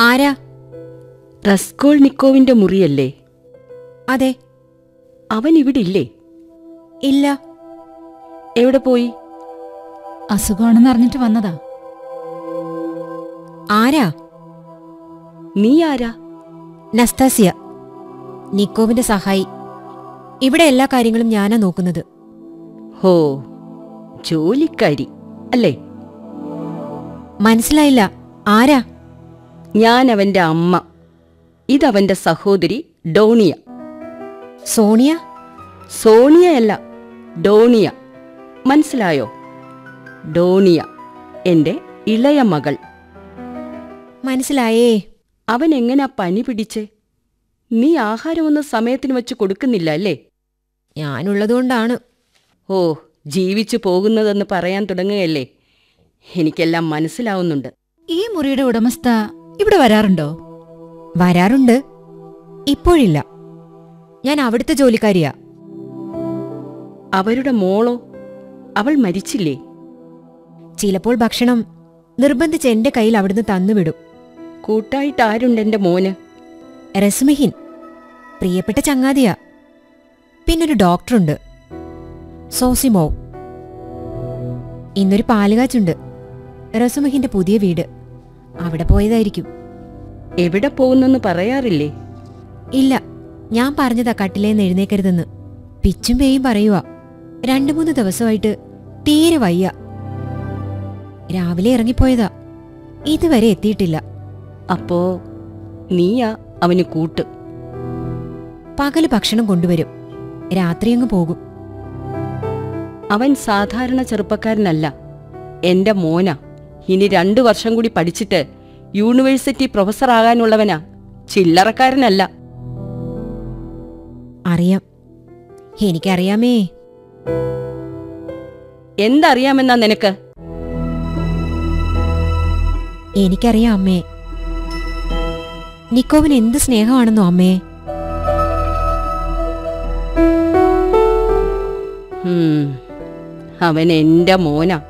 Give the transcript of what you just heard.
ആരാ റസ്കോൾ നിക്കോവിന്റെ മുറിയല്ലേ അതെ അവൻ ഇവിടെ ഇല്ലേ ഇല്ല എവിടെ പോയി അസുഖമാണെന്ന് അറിഞ്ഞിട്ട് വന്നതാ ആരാ നീ ആരാ നസ്താസിയ നിക്കോവിന്റെ സഹായി ഇവിടെ എല്ലാ കാര്യങ്ങളും ഞാനാ നോക്കുന്നത് ഹോ ജോലിക്കാരി അല്ലേ മനസ്സിലായില്ല ആരാ ഞാൻ അവന്റെ അമ്മ ഇതവന്റെ സഹോദരി ഡോണിയ സോണിയ സോണിയയല്ല ഡോണിയ മനസ്സിലായോ ഡോണിയ എന്റെ ഇളയ മകൾ മനസ്സിലായേ അവൻ എങ്ങനാ പനി പിടിച്ചേ നീ ആഹാരമൊന്നും സമയത്തിന് വെച്ച് കൊടുക്കുന്നില്ല അല്ലേ ഞാനുള്ളതുകൊണ്ടാണ് ഓ ജീവിച്ചു പോകുന്നതെന്ന് പറയാൻ തുടങ്ങുകയല്ലേ എനിക്കെല്ലാം മനസ്സിലാവുന്നുണ്ട് ഈ മുറിയുടെ ഉടമസ്ഥ ഇവിടെ വരാറുണ്ടോ വരാറുണ്ട് ഇപ്പോഴില്ല ഞാൻ അവിടുത്തെ ജോലിക്കാരിയാ അവരുടെ മോളോ അവൾ മരിച്ചില്ലേ ചിലപ്പോൾ ഭക്ഷണം നിർബന്ധിച്ച് എന്റെ കയ്യിൽ അവിടുന്ന് തന്നുവിടും കൂട്ടായിട്ട് ആരുണ്ട് എന്റെ മോന് രസ്മഹിൻ പ്രിയപ്പെട്ട ചങ്ങാതിയാ പിന്നൊരു ഡോക്ടറുണ്ട് സോസിമോ ഇന്നൊരു പാലുകാച്ചുണ്ട് റസുമഹിന്റെ പുതിയ വീട് അവിടെ പോയതായിരിക്കും എവിടെ പോകുന്നെന്ന് പറയാറില്ലേ ഇല്ല ഞാൻ പറഞ്ഞതാ കട്ടിലേന്ന് എഴുന്നേക്കരുതെന്ന് പിച്ചും പേയും പറയുക രണ്ടു മൂന്ന് ദിവസമായിട്ട് തീരെ വയ്യ രാവിലെ ഇറങ്ങിപ്പോയതാ ഇതുവരെ എത്തിയിട്ടില്ല അപ്പോ നീയാ അവന് കൂട്ട് പകല് ഭക്ഷണം കൊണ്ടുവരും രാത്രിയങ്ങ് പോകും അവൻ സാധാരണ ചെറുപ്പക്കാരനല്ല എന്റെ മോനാ ഇനി രണ്ടു വർഷം കൂടി പഠിച്ചിട്ട് യൂണിവേഴ്സിറ്റി പ്രൊഫസറാകാനുള്ളവനാ ചില്ലറക്കാരനല്ല അറിയാം എനിക്കറിയാമേ എന്തറിയാമെന്നാ നിനക്ക് എനിക്കറിയാം അമ്മേ നിക്കോവിന് എന്ത് സ്നേഹമാണെന്നോ അമ്മേ ഹും, അവൻ എന്റെ മോനാ